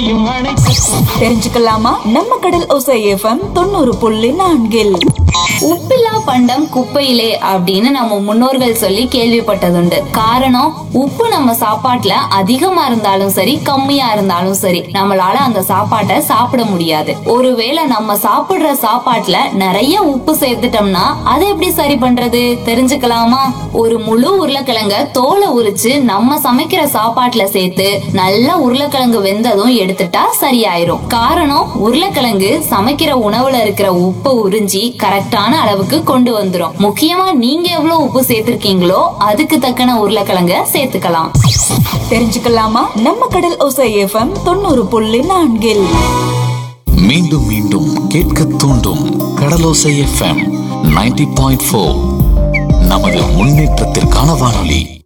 என்னையும் அணைக்கட்டும் தெரிஞ்சுக்கலாமா நம்ம கடல் ஓசை எஃப்எம் தொண்ணூறு புள்ளி நான்கில் உப்பில்லா பண்டம் குப்பையிலே அப்படின்னு நம்ம முன்னோர்கள் சொல்லி கேள்விப்பட்டதுண்டு காரணம் உப்பு நம்ம சாப்பாட்டுல அதிகமா இருந்தாலும் சரி கம்மியா இருந்தாலும் சரி நம்மளால அந்த சாப்பாட்டை சாப்பிட முடியாது ஒருவேளை நம்ம சாப்பிடுற சாப்பாட்டுல நிறைய உப்பு சேர்த்துட்டோம்னா அதை எப்படி சரி பண்றது தெரிஞ்சுக்கலாமா ஒரு முழு உருளைக்கிழங்க தோலை உரிச்சு நம்ம சமைக்கிற சாப்பாட்டுல சேர்த்து நல்லா உருளைக்கிழங்கு வெந்ததும் எடுத்துட்டா சரியாயிரும் காரணம் உருளைக்கிழங்கு சமைக்கிற உணவுல இருக்கிற உப்பை உறிஞ்சி கரெக்டான அளவுக்கு கொண்டு வந்துரும் முக்கியமா நீங்க எவ்வளவு உப்பு சேர்த்திருக்கீங்களோ அதுக்கு தக்கன உருளைக்கிழங்க சேர்த்துக்கலாம் தெரிஞ்சுக்கலாமா நம்ம கடல் ஓசை எஃப்எம் தொண்ணூறு புள்ளி நான்கில் மீண்டும் மீண்டும் கேட்க தூண்டும் Kadalosai FM ninety point four நமது முன்னேற்றத்திற்கான வானொலி